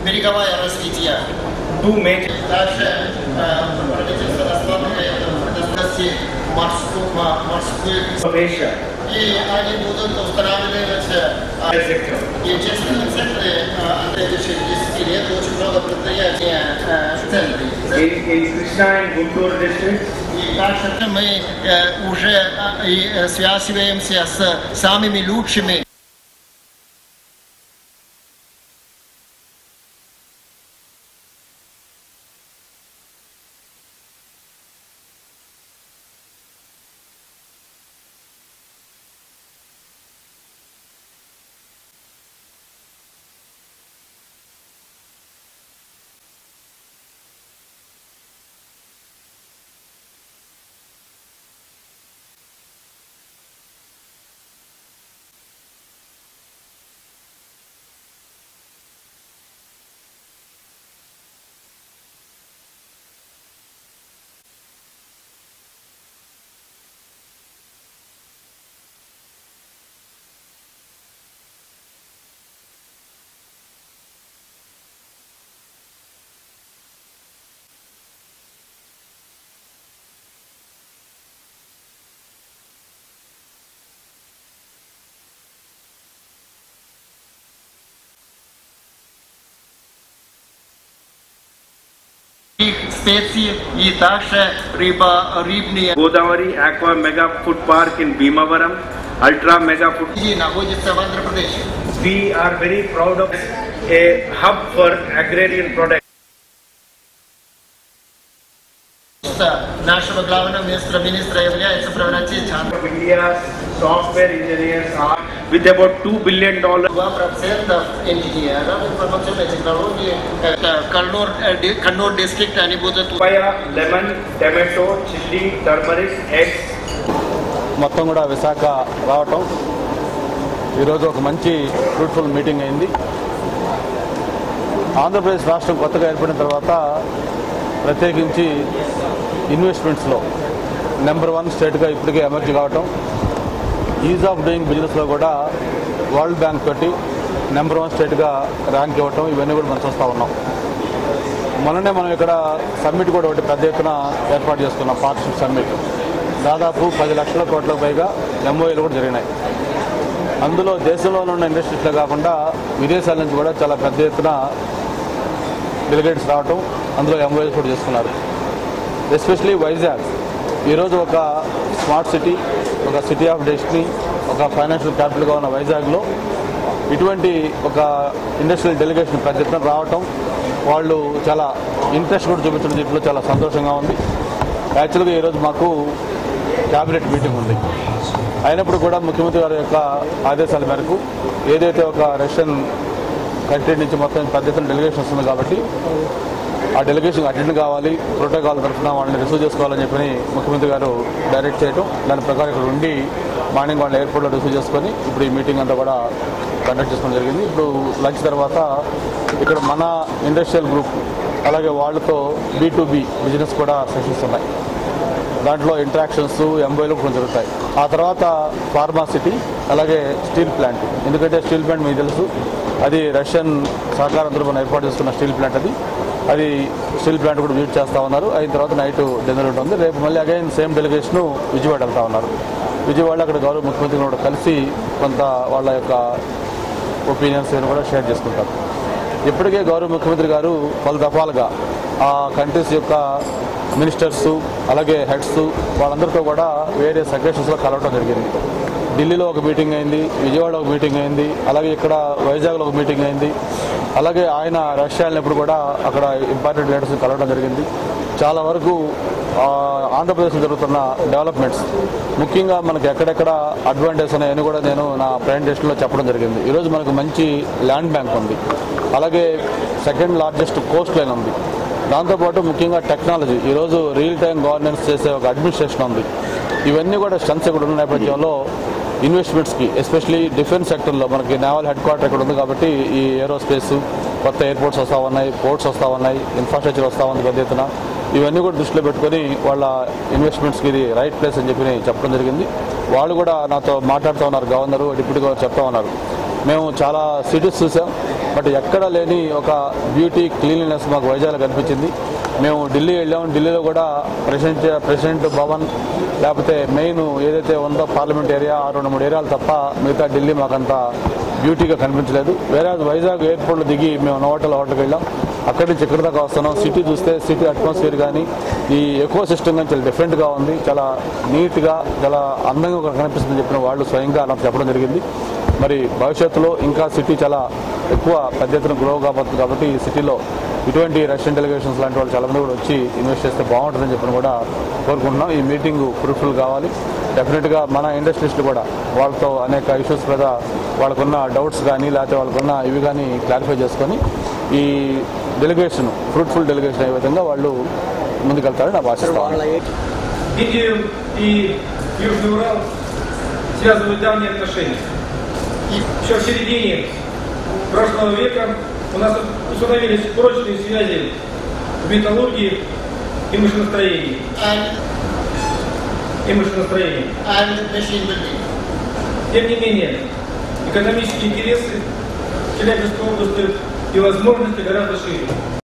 береговое развитие. Two major Также э, правительство рассматривает возможности морскую, ма- морскую of Asia и они будут устанавливать э, sector. естественные центры э, на следующие 10 лет. Очень много предприятий э, в центре. In, in Krishna and Guntur districts, И также мы э, уже э, и, э, связываемся с самыми лучшими специи и также рыба, рыбные Godavari Aqua Mega Food Park in Bhimavaram, Ultra Mega Food. и находятся в Андhra-Прадеше. We are very proud of a hub for agrarian products. Нашего главного министра, министра является превратить of India's software engineers are with about $2 billion 2% инженеров информационной технологии. Это Каннур, э, ди- Каннур дистрикт, они будут papaya, lemon, tomato, chili, turmeric, eggs, మొత్తం కూడా విశాఖ రావటం ఈరోజు ఒక మంచి fruitful meeting అయింది ఆంధ్రప్రదేశ్ రాష్ట్రం కొత్తగా ఏర్పడిన తర్వాత ప్రత్యేకించి ఇన్వెస్ట్మెంట్స్లో నెంబర్ వన్ స్టేట్గా ఇప్పటికే ఎమర్జ్ కావటం ఈజ్ ఆఫ్ డూయింగ్ బిజినెస్లో కూడా వరల్డ్ బ్యాంక్ తోటి నెంబర్ వన్ స్టేట్గా ర్యాంక్ ఇవ్వటం ఇవన్నీ కూడా మనం చూస్తూ ఉన్నాం మొన్ననే మనం ఇక్కడ సమ్మిట్ కూడా ఒకటి పెద్ద ఎత్తున ఏర్పాటు చేసుకున్నాం పార్ట్నర్షిప్ సమ్మిట్ దాదాపు పది లక్షల కోట్లకు పైగా ఎంఓఏలు కూడా జరిగినాయి అందులో దేశంలో ఉన్న ఇండస్ట్రీస్లో కాకుండా విదేశాల నుంచి కూడా చాలా పెద్ద ఎత్తున డెలిగేట్స్ రావటం అందులో ఎంఓఏలు కూడా చేసుకున్నారు ఎస్పెషలీ వైజాగ్ ఈరోజు ఒక స్మార్ట్ సిటీ ఒక సిటీ ఆఫ్ డెస్టినీ ఒక ఫైనాన్షియల్ క్యాపిటల్గా ఉన్న వైజాగ్లో ఇటువంటి ఒక ఇండస్ట్రియల్ డెలిగేషన్ పెద్ద ఎత్తున రావటం వాళ్ళు చాలా ఇంట్రెస్ట్ కూడా చూపించడం దీంట్లో చాలా సంతోషంగా ఉంది యాక్చువల్గా ఈరోజు మాకు క్యాబినెట్ మీటింగ్ ఉంది అయినప్పుడు కూడా ముఖ్యమంత్రి గారి యొక్క ఆదేశాల మేరకు ఏదైతే ఒక రష్యన్ కంట్రీ నుంచి మొత్తం పెద్ద ఎత్తున డెలిగేషన్ వస్తుంది కాబట్టి ఆ డెలిగేషన్ అటెండ్ కావాలి ప్రోటోకాల్ తరఫున వాళ్ళని రిసీవ్ చేసుకోవాలని చెప్పని ముఖ్యమంత్రి గారు డైరెక్ట్ చేయడం దాని ప్రకారం ఇక్కడ ఉండి మార్నింగ్ వాళ్ళని ఎయిర్పోర్ట్లో రిసీవ్ చేసుకొని ఇప్పుడు ఈ మీటింగ్ అంతా కూడా కండక్ట్ చేసుకోవడం జరిగింది ఇప్పుడు లంచ్ తర్వాత ఇక్కడ మన ఇండస్ట్రియల్ గ్రూప్ అలాగే వాళ్ళతో బీ టు బి బిజినెస్ కూడా సెషన్స్ ఉన్నాయి దాంట్లో ఇంటరాక్షన్స్ ఎంబోయిలు కూడా జరుగుతాయి ఆ తర్వాత ఫార్మా సిటీ అలాగే స్టీల్ ప్లాంట్ ఎందుకంటే స్టీల్ ప్లాంట్ మీకు తెలుసు అది రష్యన్ సహకారంతో మనం ఏర్పాటు చేసుకున్న స్టీల్ ప్లాంట్ అది అది స్టీల్ ప్లాంట్ కూడా విజిట్ చేస్తూ ఉన్నారు అయిన తర్వాత నైట్ డిన్నర్ ఉంటుంది రేపు మళ్ళీ అగైన్ సేమ్ డెలిగేషన్ విజయవాడ వెళ్తా ఉన్నారు విజయవాడ అక్కడ గౌరవ ముఖ్యమంత్రి కూడా కలిసి కొంత వాళ్ళ యొక్క ఒపీనియన్స్ కూడా షేర్ చేసుకుంటారు ఇప్పటికే గౌరవ ముఖ్యమంత్రి గారు పలు దఫాలుగా ఆ కంట్రీస్ యొక్క మినిస్టర్స్ అలాగే హెడ్స్ వాళ్ళందరితో కూడా వేరే సెక్రటరీస్లో కలవడం జరిగింది ఢిల్లీలో ఒక మీటింగ్ అయింది విజయవాడలో ఒక మీటింగ్ అయింది అలాగే ఇక్కడ వైజాగ్లో ఒక మీటింగ్ అయింది అలాగే ఆయన రష్యా వెళ్ళినప్పుడు కూడా అక్కడ ఇంపార్టెంట్ లీడర్స్ కలవడం జరిగింది చాలా వరకు ఆ, ఆంధ్రప్రదేశ్లో జరుగుతున్న డెవలప్మెంట్స్ ముఖ్యంగా మనకి ఎక్కడెక్కడ అడ్వాంటేజ్ ఉన్నాయని కూడా నేను నా ప్రజెంటేషన్లో చెప్పడం జరిగింది ఈరోజు మనకు మంచి ల్యాండ్ బ్యాంక్ ఉంది అలాగే సెకండ్ లార్జెస్ట్ కోస్ట్ లైన్ ఉంది దాంతోపాటు ముఖ్యంగా టెక్నాలజీ ఈరోజు రియల్ టైం గవర్నెన్స్ చేసే ఒక అడ్మినిస్ట్రేషన్ ఉంది ఇవన్నీ కూడా స్ట్రెంత్స్ ఇక్కడ ఉన్న నేపథ్యంలో ఇన్వెస్ట్మెంట్స్కి ఎస్పెషలీ డిఫెన్స్ సెక్టర్లో మనకి నేవల్ హెడ్ క్వార్టర్ ఇక్కడ ఉంది కాబట్టి ఈ ఏరోస్పేస్ కొత్త ఎయిర్పోర్ట్స్ వస్తూ ఉన్నాయి పోర్ట్స్ వస్తూ ఉన్నాయి ఇన్ఫ్రాస్ట్రక్చర్ వస్తూ ఉంది పెద్ద ఎత్తున ఇవన్నీ కూడా దృష్టిలో పెట్టుకొని వాళ్ళ ఇన్వెస్ట్మెంట్స్కి ఇది రైట్ ప్లేస్ అని చెప్పి చెప్పడం జరిగింది వాళ్ళు కూడా నాతో మాట్లాడుతూ ఉన్నారు గవర్నరు డిప్యూటీ గవర్నర్ చెప్తా ఉన్నారు మేము చాలా సిటీస్ చూసాం బట్ ఎక్కడ లేని ఒక బ్యూటీ క్లీన్లీనెస్ మాకు వైజాగ్లో కనిపించింది మేము ఢిల్లీ వెళ్ళాము ఢిల్లీలో కూడా ప్రెసిడెంట్ ప్రెసిడెంట్ భవన్ లేకపోతే మెయిన్ ఏదైతే ఉందో పార్లమెంట్ ఏరియా ఆ రెండు మూడు ఏరియాలు తప్ప మిగతా ఢిల్లీ మాకంత బ్యూటీగా కనిపించలేదు వేరే వైజాగ్ ఎయిర్పోర్ట్లో దిగి మేము నోటల్ హోటల్కి వెళ్ళాం అక్కడి నుంచి ఇక్కడ దాకా వస్తున్నాం సిటీ చూస్తే సిటీ అట్మాస్ఫియర్ కానీ ఈ ఎకో సిస్టమ్ కానీ చాలా డిఫరెంట్గా ఉంది చాలా నీట్గా చాలా అందంగా కూడా కనిపిస్తుందని చెప్పిన వాళ్ళు స్వయంగా నాకు చెప్పడం జరిగింది మరి భవిష్యత్తులో ఇంకా సిటీ చాలా ఎక్కువ పెద్ద ఎత్తున గ్రో కాబోతుంది కాబట్టి ఈ సిటీలో ఇటువంటి రష్యన్ డెలిగేషన్స్ లాంటి వాళ్ళు చాలా మంది కూడా వచ్చి ఇన్వెస్ట్ చేస్తే బాగుంటుందని చెప్పిన కూడా కోరుకుంటున్నాం ఈ మీటింగ్ ఫ్రూట్ఫుల్ కావాలి డెఫినెట్గా మన ఇండస్ట్రీస్లు కూడా వాళ్ళతో అనేక ఇష్యూస్ మీద వాళ్ళకున్న డౌట్స్ కానీ లేకపోతే వాళ్ళకున్న ఇవి కానీ క్లారిఫై చేసుకొని ఈ డెలిగేషన్ ఫ్రూట్ఫుల్ డెలిగేషన్ అయ్యే విధంగా వాళ్ళు ముందుకెళ్తారని నాకు ఆశిస్తాను Индию и Южный Урал связывают давние отношения. Еще в середине прошлого века у нас установились прочные связи в металлургии и машиностроении. and И машиностроении. and machine building. Тем не менее, экономические интересы Челябинской области и возможности гораздо шире.